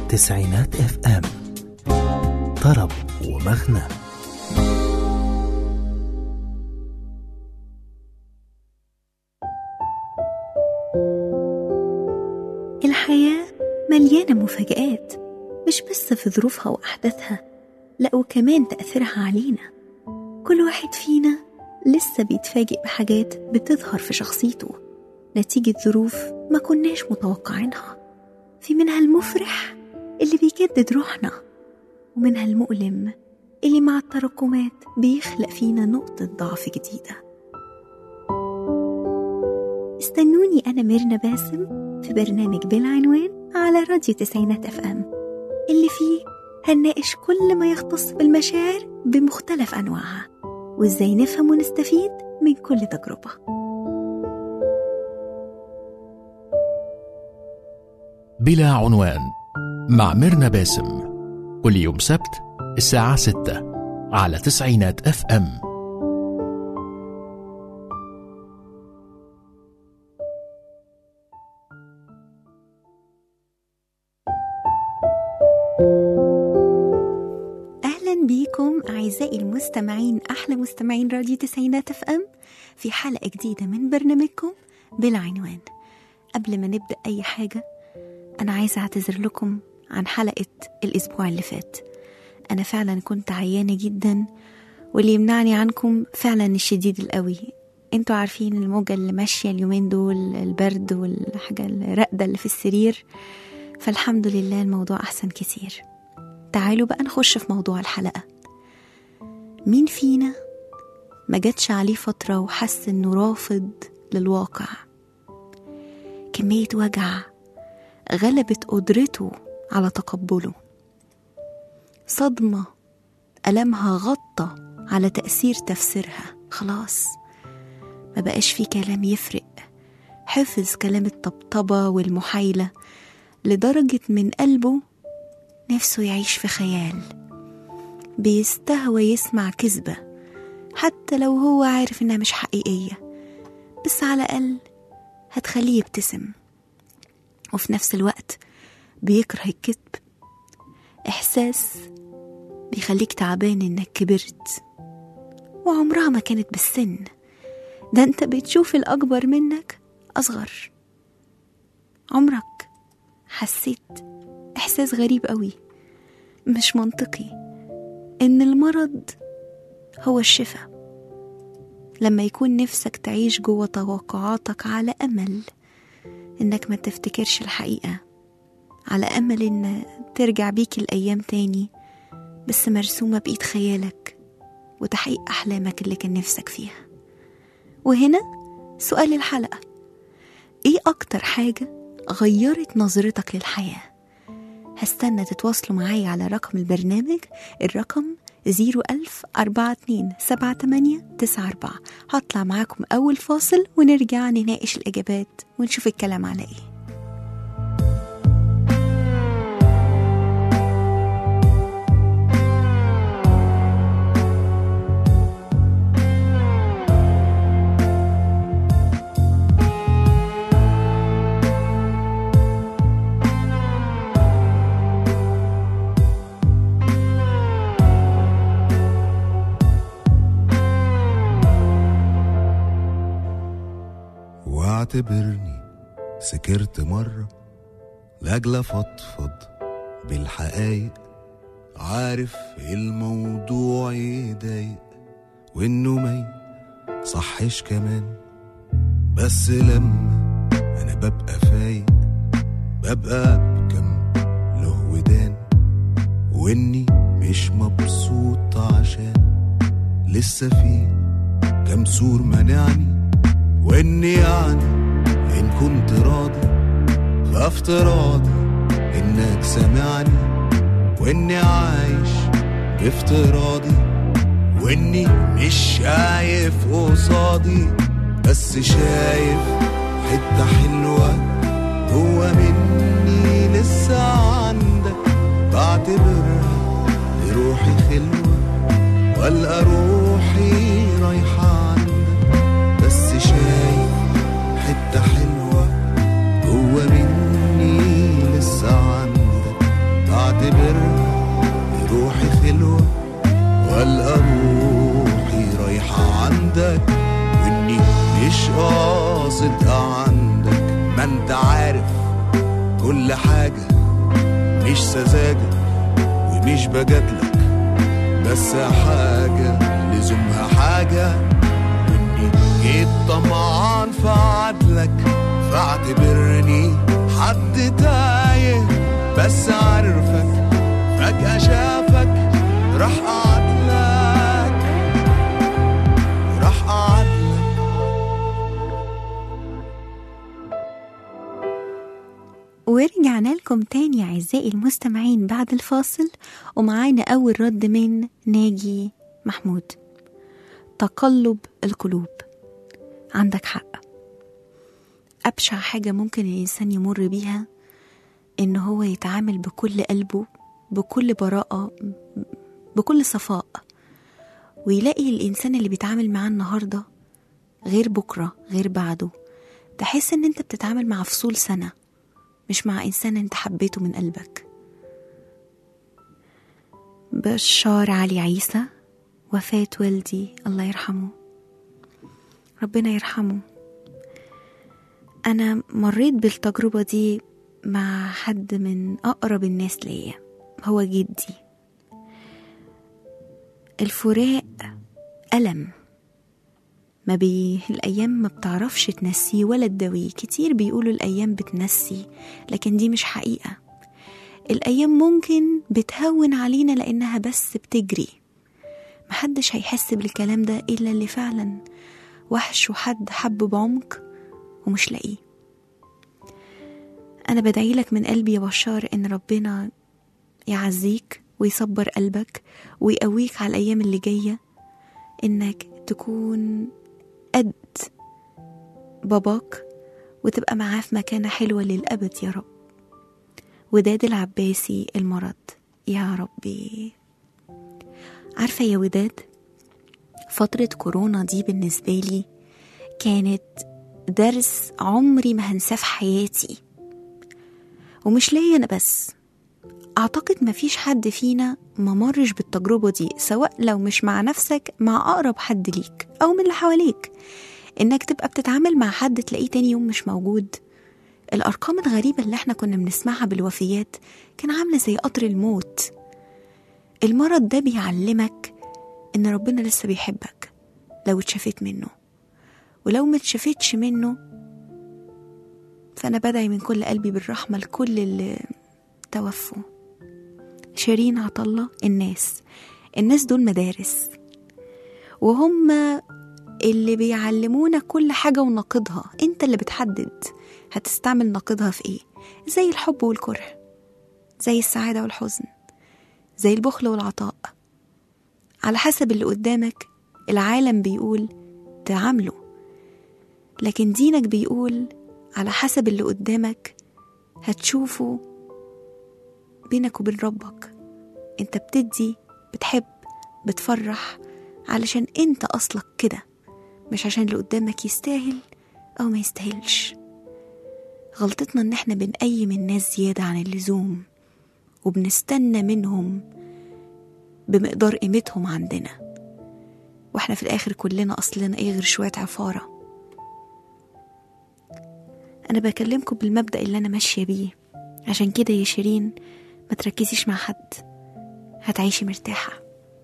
تسعينات اف ام طرب ومغنى الحياة مليانة مفاجآت مش بس في ظروفها وأحداثها لأ وكمان تأثيرها علينا كل واحد فينا لسه بيتفاجئ بحاجات بتظهر في شخصيته نتيجة ظروف ما كناش متوقعينها في منها المفرح اللي بيجدد روحنا ومنها المؤلم اللي مع التراكمات بيخلق فينا نقطة ضعف جديدة استنوني أنا ميرنا باسم في برنامج بالعنوان على راديو تسعينات اف ام اللي فيه هنناقش كل ما يختص بالمشاعر بمختلف أنواعها وإزاي نفهم ونستفيد من كل تجربة بلا عنوان مع ميرنا باسم كل يوم سبت الساعة 6 على تسعينات اف ام أهلا بيكم أعزائي المستمعين أحلى مستمعين راديو تسعينات اف ام في حلقة جديدة من برنامجكم بالعنوان قبل ما نبدأ أي حاجة أنا عايزة أعتذر لكم عن حلقة الأسبوع اللي فات أنا فعلا كنت عيانة جدا واللي يمنعني عنكم فعلا الشديد القوي انتوا عارفين الموجة اللي ماشية اليومين دول البرد والحاجة الراقدة اللي في السرير فالحمد لله الموضوع أحسن كتير تعالوا بقى نخش في موضوع الحلقة مين فينا ما جاتش عليه فترة وحس إنه رافض للواقع كمية وجع غلبت قدرته على تقبله صدمة ألمها غطى على تأثير تفسيرها خلاص ما بقاش في كلام يفرق حفظ كلام الطبطبة والمحايلة لدرجة من قلبه نفسه يعيش في خيال بيستهوى يسمع كذبة حتى لو هو عارف إنها مش حقيقية بس على الأقل هتخليه يبتسم وفي نفس الوقت بيكره الكذب إحساس بيخليك تعبان إنك كبرت وعمرها ما كانت بالسن ده أنت بتشوف الأكبر منك أصغر عمرك حسيت إحساس غريب قوي مش منطقي إن المرض هو الشفاء لما يكون نفسك تعيش جوه توقعاتك على أمل إنك ما تفتكرش الحقيقة على أمل إن ترجع بيك الأيام تاني بس مرسومة بإيد خيالك وتحقيق أحلامك اللي كان نفسك فيها وهنا سؤال الحلقة إيه أكتر حاجة غيرت نظرتك للحياة هستنى تتواصلوا معايا على رقم البرنامج الرقم زيرو ألف أربعة اتنين سبعة تمانية تسعة أربعة هطلع معاكم أول فاصل ونرجع نناقش الإجابات ونشوف الكلام على إيه واعتبرني سكرت مرة لأجل أفضفض بالحقايق عارف الموضوع يضايق وإنه ما صحش كمان بس لما أنا ببقى فايق ببقى بكم له ودان وإني مش مبسوط عشان لسه في كم سور منعني واني يعني ان كنت راضي فافتراضي انك سامعني واني عايش بافتراضي واني مش شايف قصادي بس شايف حتة حلوة جوا مني لسه عندك بعتبرها لروحي خلوة والقى روحي رايحة عندك بس شايف حتة حلوة جوا مني لسه عندك كل حاجة مش سذاجة ومش بجادلك بس حاجة لزومها حاجة واني جيت طمعان في عدلك فاعتبرني حد تايه بس عارفك فجأة شافك راح أعدلك راح أعدلك ورجعنا لكم تاني أعزائي المستمعين بعد الفاصل ومعانا أول رد من ناجي محمود تقلب القلوب عندك حق أبشع حاجة ممكن الإنسان يمر بيها إن هو يتعامل بكل قلبه بكل براءة بكل صفاء ويلاقي الإنسان اللي بيتعامل معاه النهاردة غير بكرة غير بعده تحس إن أنت بتتعامل مع فصول سنة مش مع إنسان أنت حبيته من قلبك بشار علي عيسى وفاة والدي الله يرحمه ربنا يرحمه أنا مريت بالتجربة دي مع حد من أقرب الناس ليا هو جدي الفراق ألم ما بي الأيام ما بتعرفش تنسيه ولا تداويه كتير بيقولوا الأيام بتنسي لكن دي مش حقيقة الأيام ممكن بتهون علينا لأنها بس بتجري محدش هيحس بالكلام ده إلا اللي فعلا وحش وحد حبه بعمق ومش لاقيه أنا بدعي لك من قلبي يا بشار إن ربنا يعزيك ويصبر قلبك ويقويك على الأيام اللي جاية إنك تكون قد باباك وتبقى معاه في مكانة حلوة للأبد يا رب وداد العباسي المرض يا ربي عارفة يا وداد فترة كورونا دي بالنسبة لي كانت درس عمري ما هنساه في حياتي ومش ليا أنا بس أعتقد مفيش حد فينا ما مرش بالتجربة دي سواء لو مش مع نفسك مع أقرب حد ليك أو من اللي حواليك إنك تبقى بتتعامل مع حد تلاقيه تاني يوم مش موجود الأرقام الغريبة اللي احنا كنا بنسمعها بالوفيات كان عاملة زي قطر الموت المرض ده بيعلمك إن ربنا لسه بيحبك لو اتشافيت منه ولو ما اتشافتش منه فأنا بدعي من كل قلبي بالرحمة لكل اللي توفوا شيرين عطلة الناس الناس دول مدارس وهم اللي بيعلمونا كل حاجة ونقدها انت اللي بتحدد هتستعمل نقدها في ايه زي الحب والكره زي السعادة والحزن زي البخل والعطاء على حسب اللي قدامك العالم بيقول تعامله لكن دينك بيقول على حسب اللي قدامك هتشوفه بينك وبين ربك انت بتدي بتحب بتفرح علشان انت اصلك كده مش عشان اللي قدامك يستاهل او ما يستاهلش غلطتنا ان احنا بنقيم الناس زيادة عن اللزوم وبنستنى منهم بمقدار قيمتهم عندنا واحنا في الاخر كلنا اصلنا ايه غير شوية عفارة انا بكلمكم بالمبدأ اللي انا ماشية بيه عشان كده يا شيرين ما تركزيش مع حد هتعيشي مرتاحة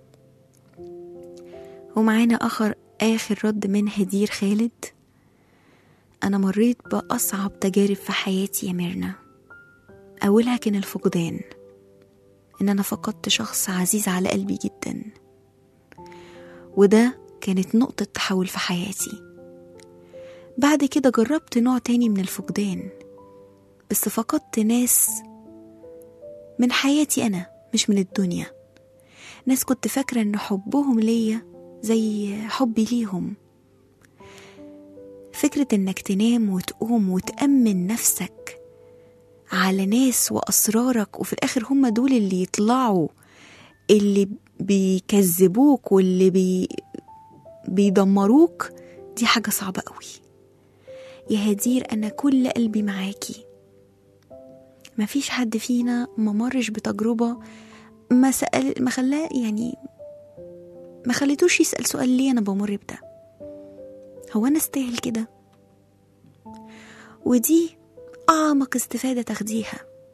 ومعانا آخر آخر رد من هدير خالد أنا مريت بأصعب تجارب في حياتي يا ميرنا أولها كان الفقدان إن أنا فقدت شخص عزيز على قلبي جدا وده كانت نقطة تحول في حياتي بعد كده جربت نوع تاني من الفقدان بس فقدت ناس من حياتي أنا مش من الدنيا ناس كنت فاكرة إن حبهم ليا زي حبي ليهم فكرة إنك تنام وتقوم وتأمن نفسك على ناس وأسرارك وفي الآخر هم دول اللي يطلعوا اللي بيكذبوك واللي بي بيدمروك دي حاجة صعبة قوي يا هدير أنا كل قلبي معاكي مفيش حد فينا ما مرش بتجربة ما سأل ما خلاه يعني ما خليتوش يسأل سؤال ليه أنا بمر بده هو أنا استاهل كده ودي أعمق استفادة تاخديها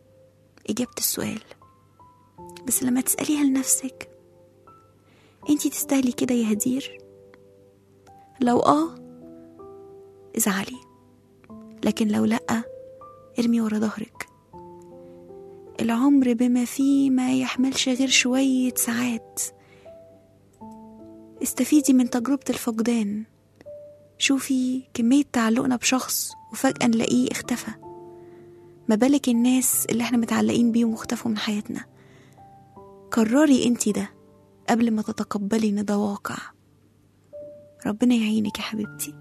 إجابة السؤال بس لما تسأليها لنفسك انتي تستاهلي كده يا هدير لو اه ازعلي لكن لو لأ ارمي ورا ظهرك العمر بما فيه ما يحملش غير شوية ساعات استفيدي من تجربة الفقدان شوفي كمية تعلقنا بشخص وفجأة نلاقيه اختفى ما بالك الناس اللي احنا متعلقين بيهم واختفوا من حياتنا قرري انتي ده قبل ما تتقبلي ان ده واقع ربنا يعينك يا حبيبتي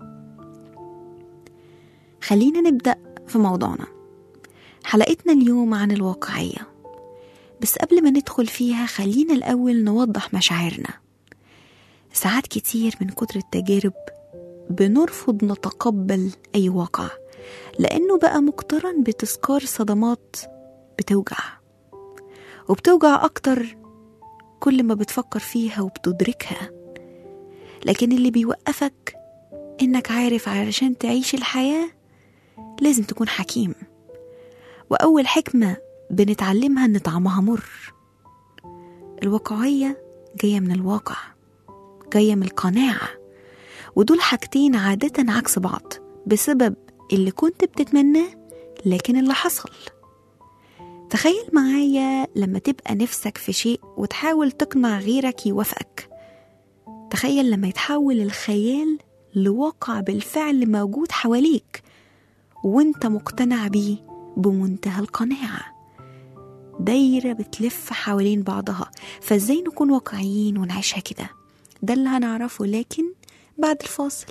خلينا نبدأ في موضوعنا حلقتنا اليوم عن الواقعية بس قبل ما ندخل فيها خلينا الأول نوضح مشاعرنا ساعات كتير من كتر التجارب بنرفض نتقبل أي واقع لأنه بقى مقترن بتذكار صدمات بتوجع وبتوجع أكتر كل ما بتفكر فيها وبتدركها لكن اللي بيوقفك إنك عارف علشان تعيش الحياة لازم تكون حكيم وأول حكمة بنتعلمها إن طعمها مر الواقعية جاية من الواقع جاية من القناعة ودول حاجتين عادة عكس بعض بسبب اللي كنت بتتمناه لكن اللي حصل تخيل معايا لما تبقى نفسك في شيء وتحاول تقنع غيرك يوافقك تخيل لما يتحول الخيال لواقع بالفعل موجود حواليك وانت مقتنع بيه بمنتهى القناعة دايرة بتلف حوالين بعضها فازاي نكون واقعيين ونعيشها كده ده اللي هنعرفه لكن بعد الفاصل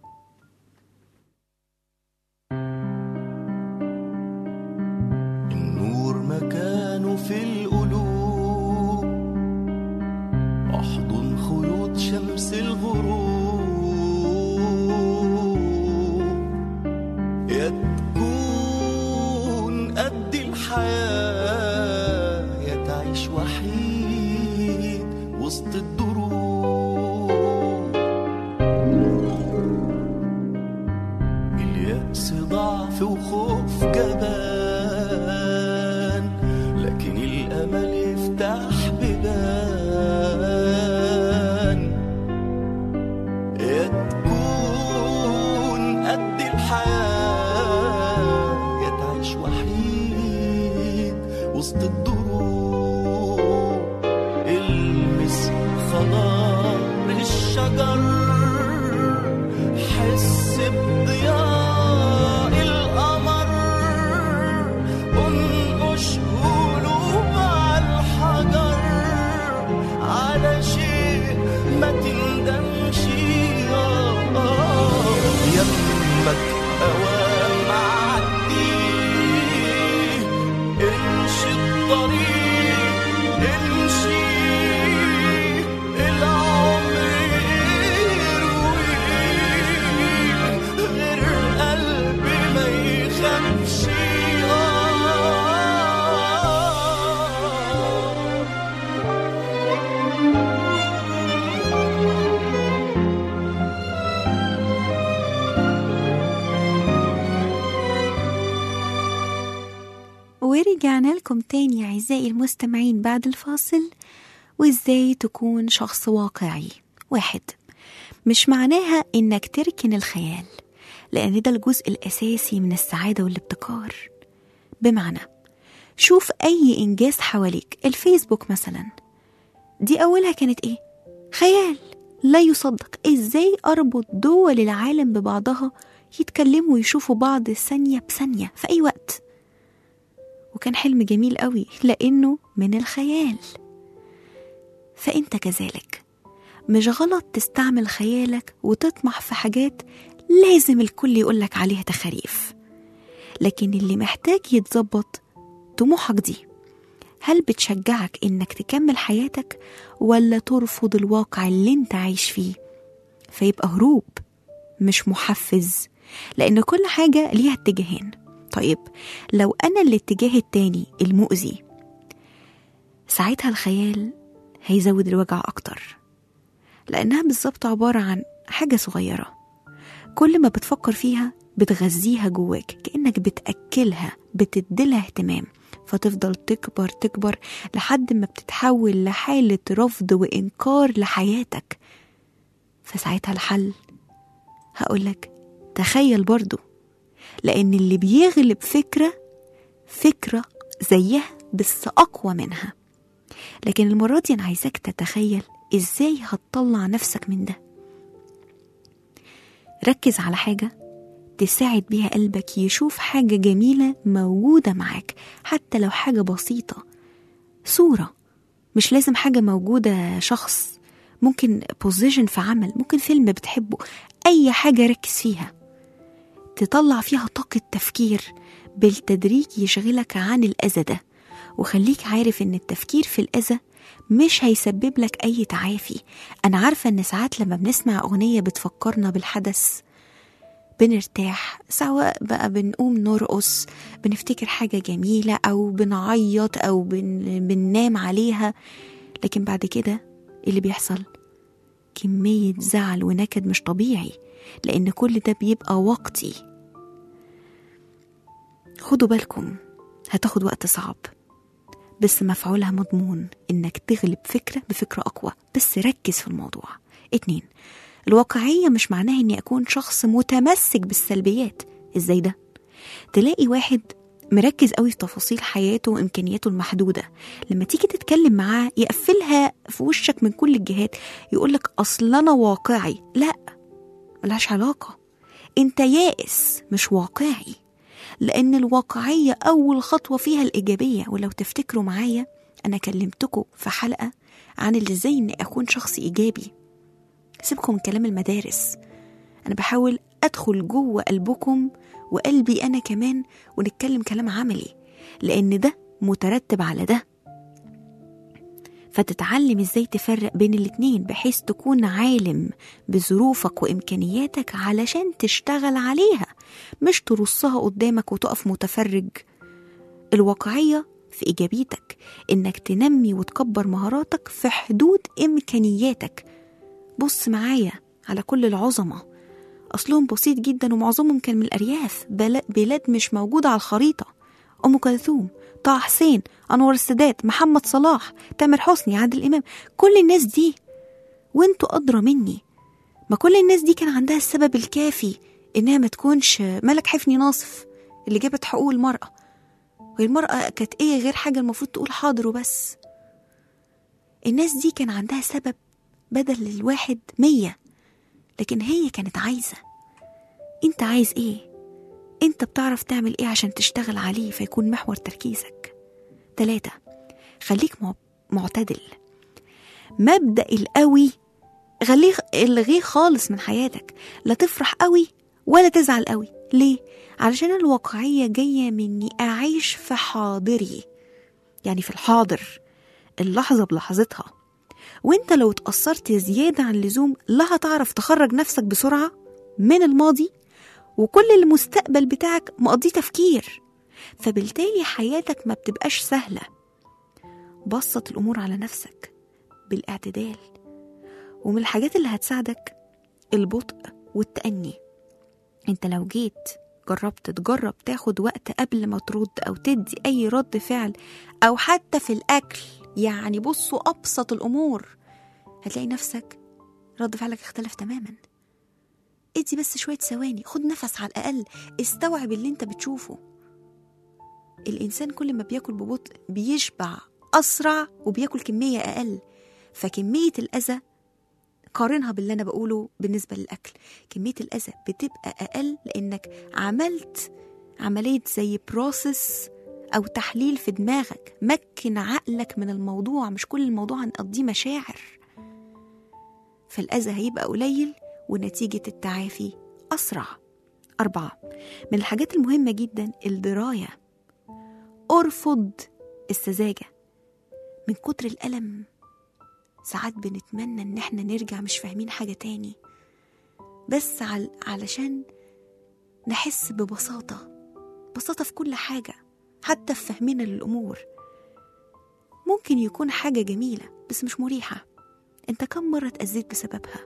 النور مكانه في القلوب احضن خيوط شمس الغروب يا تكون قد الحياة يا تعيش وحيد وسط الدروب اليأس ضعف وخوف جبان لكن الأمل يفتح بيبان يا تكون قد الحياة يا تعيش وحيد وسط الدروب المس خضار الشجر حس بضياء القمر انقش قلوب على الحجر على شيء ما تندمش آه، آه. يمك اوام عدي امشي الطريق امشي العمر يرويك غير قلبي ما يخافش آه. ورجعنا لكم تاني أعزائي المستمعين بعد الفاصل وإزاي تكون شخص واقعي واحد مش معناها إنك تركن الخيال لأن ده الجزء الأساسي من السعادة والابتكار بمعنى شوف أي إنجاز حواليك الفيسبوك مثلا دي أولها كانت إيه؟ خيال لا يصدق إزاي أربط دول العالم ببعضها يتكلموا ويشوفوا بعض ثانية بثانية في أي وقت وكان حلم جميل قوي لأنه من الخيال فأنت كذلك مش غلط تستعمل خيالك وتطمح في حاجات لازم الكل يقولك عليها تخاريف لكن اللي محتاج يتظبط طموحك دي هل بتشجعك انك تكمل حياتك ولا ترفض الواقع اللي انت عايش فيه فيبقى هروب مش محفز لان كل حاجة ليها اتجاهين طيب لو انا الاتجاه التاني المؤذي ساعتها الخيال هيزود الوجع اكتر لانها بالظبط عبارة عن حاجة صغيرة كل ما بتفكر فيها بتغذيها جواك كأنك بتأكلها بتديلها اهتمام فتفضل تكبر تكبر لحد ما بتتحول لحالة رفض وإنكار لحياتك فساعتها الحل هقولك تخيل برضو لأن اللي بيغلب فكرة فكرة زيها بس أقوى منها لكن المرة دي أنا عايزاك تتخيل إزاي هتطلع نفسك من ده ركز على حاجة تساعد بيها قلبك يشوف حاجة جميلة موجودة معاك حتى لو حاجة بسيطة صورة مش لازم حاجة موجودة شخص ممكن بوزيشن في عمل ممكن فيلم بتحبه أي حاجة ركز فيها تطلع فيها طاقة تفكير بالتدريج يشغلك عن الأذى ده وخليك عارف إن التفكير في الأذى مش هيسبب لك أي تعافي أنا عارفة إن ساعات لما بنسمع أغنية بتفكرنا بالحدث بنرتاح سواء بقى بنقوم نرقص بنفتكر حاجة جميلة أو بنعيط أو بن... بننام عليها لكن بعد كده اللي بيحصل كمية زعل ونكد مش طبيعي لأن كل ده بيبقى وقتي خدوا بالكم هتاخد وقت صعب بس مفعولها مضمون إنك تغلب فكرة بفكرة أقوى بس ركز في الموضوع اتنين الواقعية مش معناها إني أكون شخص متمسك بالسلبيات إزاي ده؟ تلاقي واحد مركز قوي في تفاصيل حياته وإمكانياته المحدودة لما تيجي تتكلم معاه يقفلها في وشك من كل الجهات يقولك أصل أنا واقعي لا ملهاش علاقة أنت يائس مش واقعي لأن الواقعية أول خطوة فيها الإيجابية ولو تفتكروا معايا أنا كلمتكم في حلقة عن اللي إزاي إني أكون شخص إيجابي سيبكم من كلام المدارس أنا بحاول أدخل جوه قلبكم وقلبي أنا كمان ونتكلم كلام عملي لأن ده مترتب على ده فتتعلم ازاي تفرق بين الاتنين بحيث تكون عالم بظروفك وامكانياتك علشان تشتغل عليها مش ترصها قدامك وتقف متفرج الواقعية في إيجابيتك إنك تنمي وتكبر مهاراتك في حدود إمكانياتك بص معايا على كل العظمة أصلهم بسيط جدا ومعظمهم كان من الأرياف بلا- بلاد مش موجودة على الخريطة أم كلثوم طه حسين أنور السادات محمد صلاح تامر حسني عادل إمام كل الناس دي وانتوا أدرى مني ما كل الناس دي كان عندها السبب الكافي إنها ما تكونش ملك حفني ناصف اللي جابت حقوق المرأة وهي المرأة كانت إيه غير حاجة المفروض تقول حاضر وبس الناس دي كان عندها سبب بدل الواحد مية لكن هي كانت عايزة انت عايز ايه انت بتعرف تعمل ايه عشان تشتغل عليه فيكون محور تركيزك تلاتة خليك مع- معتدل مبدأ القوي خليه الغيه خالص من حياتك لا تفرح قوي ولا تزعل قوي ليه علشان الواقعية جاية مني أعيش في حاضري يعني في الحاضر اللحظة بلحظتها وانت لو اتأثرت زيادة عن اللزوم لا هتعرف تخرج نفسك بسرعة من الماضي وكل المستقبل بتاعك مقضيه تفكير فبالتالي حياتك ما بتبقاش سهلة بسط الأمور على نفسك بالاعتدال ومن الحاجات اللي هتساعدك البطء والتأني انت لو جيت جربت تجرب تاخد وقت قبل ما ترد أو تدي أي رد فعل أو حتى في الأكل يعني بصوا أبسط الأمور هتلاقي نفسك رد فعلك اختلف تماما ادي بس شوية ثواني خد نفس على الأقل استوعب اللي انت بتشوفه الإنسان كل ما بياكل ببطء بيشبع أسرع وبياكل كمية أقل فكمية الأذى قارنها باللي أنا بقوله بالنسبة للأكل كمية الأذى بتبقى أقل لأنك عملت عملية زي بروسس أو تحليل في دماغك مكن عقلك من الموضوع مش كل الموضوع هنقضيه مشاعر فالأذى هيبقى قليل ونتيجة التعافي أسرع أربعة من الحاجات المهمة جدا الدراية ارفض السذاجة من كتر الألم ساعات بنتمنى إن احنا نرجع مش فاهمين حاجة تاني بس عل... علشان نحس ببساطة بساطة في كل حاجة حتى في فهمنا للأمور ممكن يكون حاجة جميلة بس مش مريحة انت كم مرة اتأذيت بسببها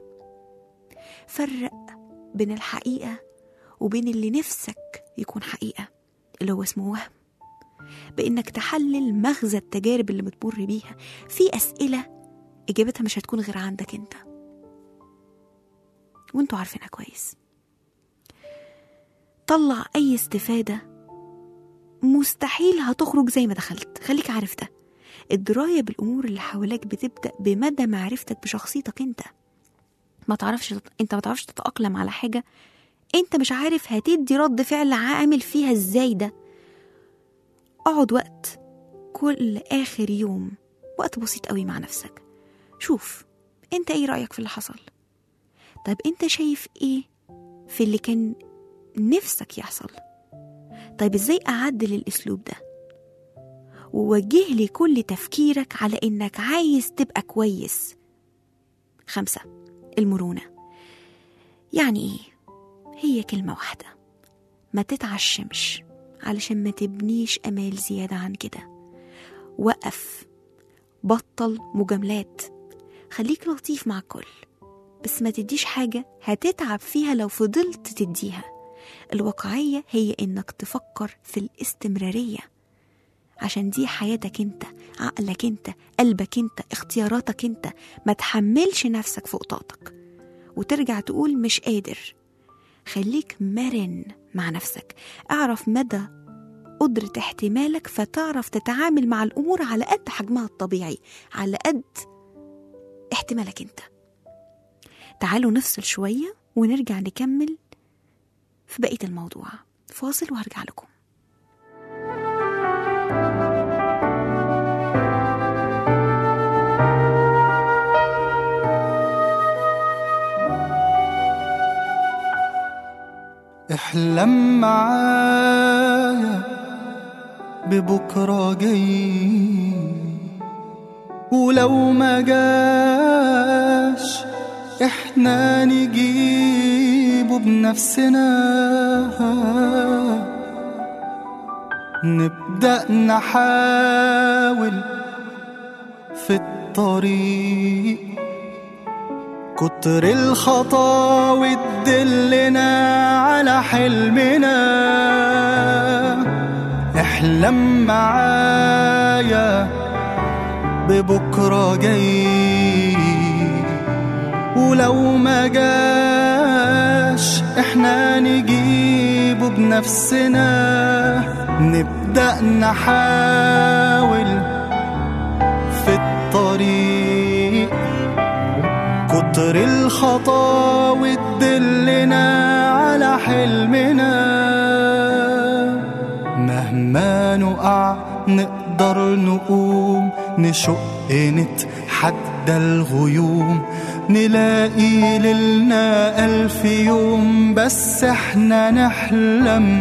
فرق بين الحقيقة وبين اللي نفسك يكون حقيقة اللي هو اسمه وهم بإنك تحلل مغزى التجارب اللي بتمر بيها في أسئلة إجابتها مش هتكون غير عندك أنت وانتوا عارفينها كويس طلع أي استفادة مستحيل هتخرج زي ما دخلت خليك عارف ده الدراية بالأمور اللي حواليك بتبدأ بمدى معرفتك بشخصيتك أنت ما تعرفش أنت ما تعرفش تتأقلم على حاجة أنت مش عارف هتدي رد فعل عامل فيها إزاي ده اقعد وقت كل آخر يوم وقت بسيط قوي مع نفسك شوف أنت إيه رأيك في اللي حصل طيب أنت شايف إيه في اللي كان نفسك يحصل طيب إزاي أعدل الأسلوب ده ووجه لي كل تفكيرك على إنك عايز تبقى كويس خمسة المرونة يعني إيه؟ هي كلمة واحدة ما تتعشمش علشان ما تبنيش أمال زيادة عن كده وقف بطل مجاملات خليك لطيف مع الكل بس ما تديش حاجة هتتعب فيها لو فضلت تديها الواقعية هي إنك تفكر في الاستمرارية عشان دي حياتك انت عقلك انت قلبك انت اختياراتك انت ما تحملش نفسك فوق طاقتك وترجع تقول مش قادر خليك مرن مع نفسك اعرف مدى قدرة احتمالك فتعرف تتعامل مع الأمور على قد حجمها الطبيعي على قد احتمالك انت تعالوا نفصل شوية ونرجع نكمل في بقية الموضوع فاصل وهرجع لكم احلم معايا ببكرة جاي ولو ما جاش احنا نجيبه بنفسنا نبدأ نحاول في الطريق كتر الخطاوي تدلنا على حلمنا احلم معايا ببكرة جاي ولو ما جاش احنا نجيبه بنفسنا نبدأ نحاول في الطريق كتر الخطاوي تدلنا على حلمنا مهما نقع نقدر نقوم نشق نتحدى الغيوم نلاقي ليلنا ألف يوم بس احنا نحلم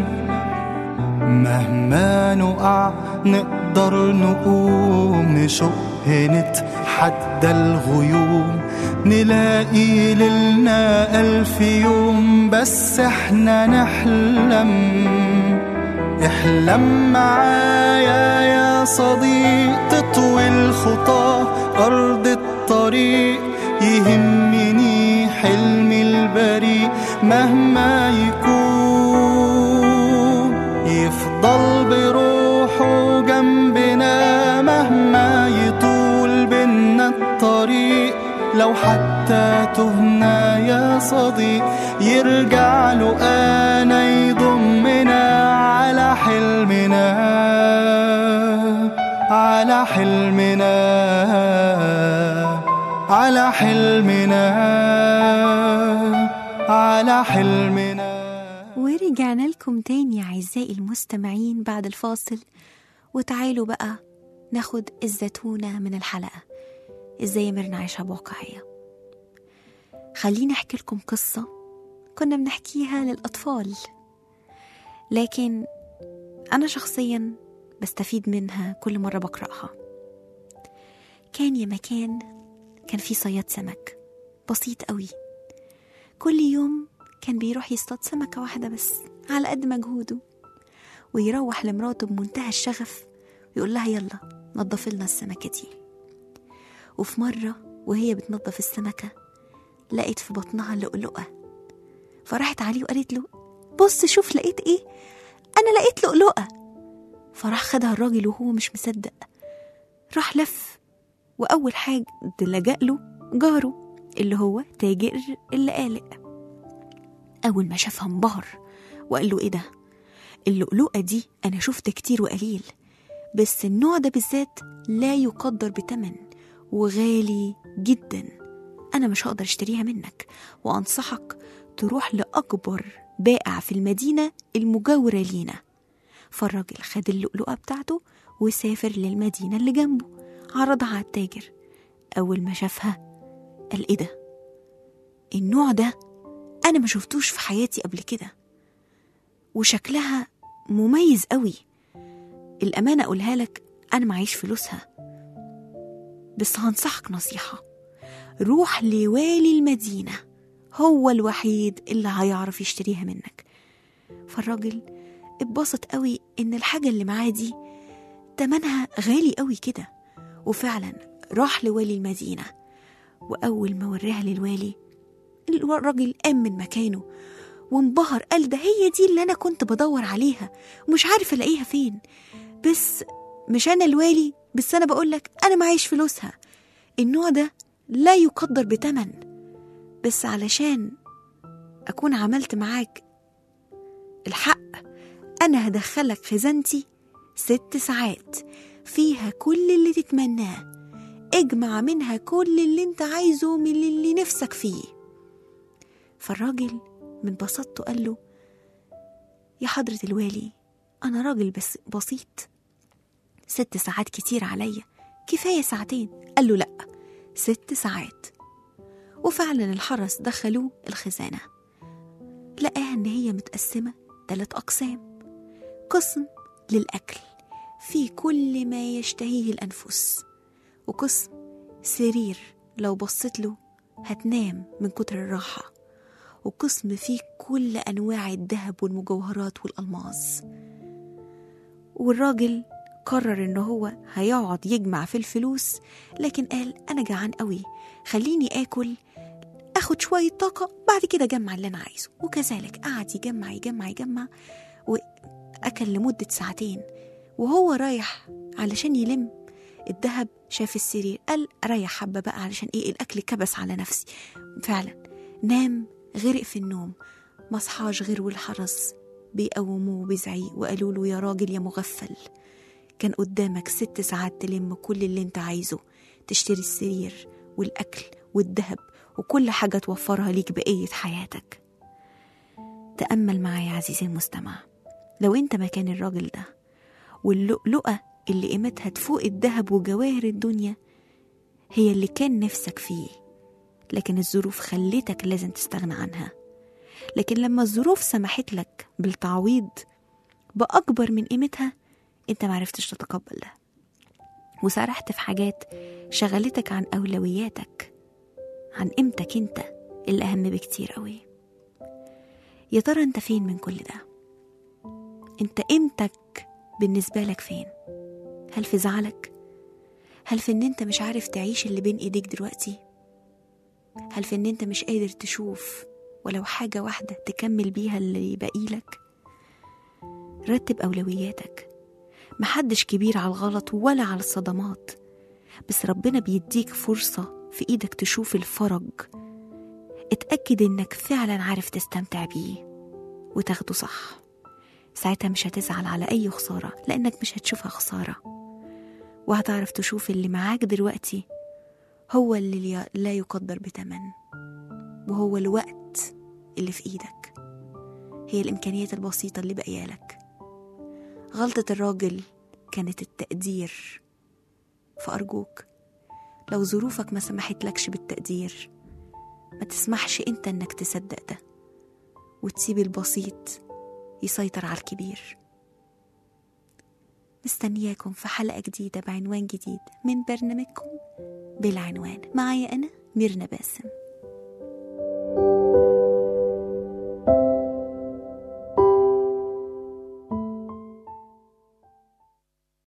مهما نقع نقدر نقوم نشق نتحدى الغيوم نلاقي ليلنا ألف يوم بس احنا نحلم احلم معايا يا صديق تطوي الخطى أرض الطريق يهمني حلمي البريء مهما يكون يفضل بروحه جنبنا مهما يطول بينا الطريق لو حتى تهنا يا صديق يرجع له انا يضمنا على حلمنا على حلمنا على حلمنا على حلمنا ورجعنا لكم تاني أعزائي المستمعين بعد الفاصل وتعالوا بقى ناخد الزتونة من الحلقة ازاي مرنا عايشها بواقعية خليني أحكي لكم قصة كنا بنحكيها للأطفال لكن أنا شخصيا بستفيد منها كل مرة بقرأها كان يا مكان كان في صياد سمك بسيط قوي كل يوم كان بيروح يصطاد سمكة واحدة بس على قد مجهوده ويروح لمراته بمنتهى الشغف ويقول لها يلا نضف لنا السمكة دي وفي مرة وهي بتنظف السمكة لقيت في بطنها لؤلؤة فراحت عليه وقالت له بص شوف لقيت ايه انا لقيت لؤلؤة فراح خدها الراجل وهو مش مصدق راح لف وأول حاجة لجأ له جاره اللي هو تاجر اللقالق أول ما شافها انبهر وقال له إيه ده اللؤلؤة دي أنا شفت كتير وقليل بس النوع ده بالذات لا يقدر بتمن وغالي جدا أنا مش هقدر اشتريها منك وأنصحك تروح لأكبر بائع في المدينة المجاورة لينا فالراجل خد اللؤلؤة بتاعته وسافر للمدينة اللي جنبه عرضها على التاجر أول ما شافها قال إيه ده النوع ده أنا ما شفتوش في حياتي قبل كده وشكلها مميز قوي الأمانة أقولها لك أنا معيش فلوسها بس هنصحك نصيحة روح لوالي المدينة هو الوحيد اللي هيعرف يشتريها منك فالراجل اتبسط قوي إن الحاجة اللي معاه دي تمنها غالي قوي كده وفعلا راح لوالي المدينة وأول ما وراها للوالي الراجل قام من مكانه وانبهر قال ده هي دي اللي أنا كنت بدور عليها ومش عارف ألاقيها فين بس مش أنا الوالي بس أنا بقولك أنا معيش فلوسها النوع ده لا يقدر بتمن بس علشان أكون عملت معاك الحق أنا هدخلك خزانتي ست ساعات فيها كل اللي تتمناه اجمع منها كل اللي انت عايزه من اللي نفسك فيه فالراجل من بساطته قال له يا حضرة الوالي أنا راجل بس بسيط ست ساعات كتير عليا كفاية ساعتين قال له لأ ست ساعات وفعلا الحرس دخلوه الخزانة لقاها إن هي متقسمة تلات أقسام قسم للأكل فيه كل ما يشتهيه الأنفس وقسم سرير لو بصيت له هتنام من كتر الراحة وقسم فيه كل أنواع الذهب والمجوهرات والألماس والراجل قرر إن هو هيقعد يجمع في الفلوس لكن قال أنا جعان قوي خليني آكل أخد شوية طاقة بعد كده أجمع اللي أنا عايزه وكذلك قعد يجمع يجمع يجمع وأكل لمدة ساعتين وهو رايح علشان يلم الذهب شاف السرير قال أريح حبة بقى علشان إيه الأكل كبس على نفسي فعلا نام غرق في النوم مصحاش غير والحرس بيقوموه بزعيق وقالوا له يا راجل يا مغفل كان قدامك ست ساعات تلم كل اللي انت عايزه تشتري السرير والأكل والذهب وكل حاجة توفرها ليك بقية حياتك تأمل معايا يا عزيزي المستمع لو انت مكان الراجل ده واللؤلؤة اللي قيمتها تفوق الذهب وجواهر الدنيا هي اللي كان نفسك فيه لكن الظروف خلتك لازم تستغنى عنها لكن لما الظروف سمحت لك بالتعويض بأكبر من قيمتها انت معرفتش تتقبل ده وسرحت في حاجات شغلتك عن أولوياتك عن قيمتك انت اللي أهم بكتير قوي يا ترى انت فين من كل ده انت قيمتك بالنسبة لك فين هل في زعلك هل في ان انت مش عارف تعيش اللي بين ايديك دلوقتي هل في ان انت مش قادر تشوف ولو حاجة واحدة تكمل بيها اللي باقي لك رتب أولوياتك محدش كبير على الغلط ولا على الصدمات بس ربنا بيديك فرصة في إيدك تشوف الفرج اتأكد إنك فعلا عارف تستمتع بيه وتاخده صح ساعتها مش هتزعل على أي خسارة لأنك مش هتشوفها خسارة وهتعرف تشوف اللي معاك دلوقتي هو اللي لا يقدر بتمن وهو الوقت اللي في إيدك هي الإمكانيات البسيطة اللي بقيالك غلطة الراجل كانت التقدير فأرجوك لو ظروفك ما سمحتلكش بالتقدير ما تسمحش انت انك تصدق ده وتسيب البسيط يسيطر على الكبير مستنياكم في حلقة جديدة بعنوان جديد من برنامجكم بالعنوان معايا أنا ميرنا باسم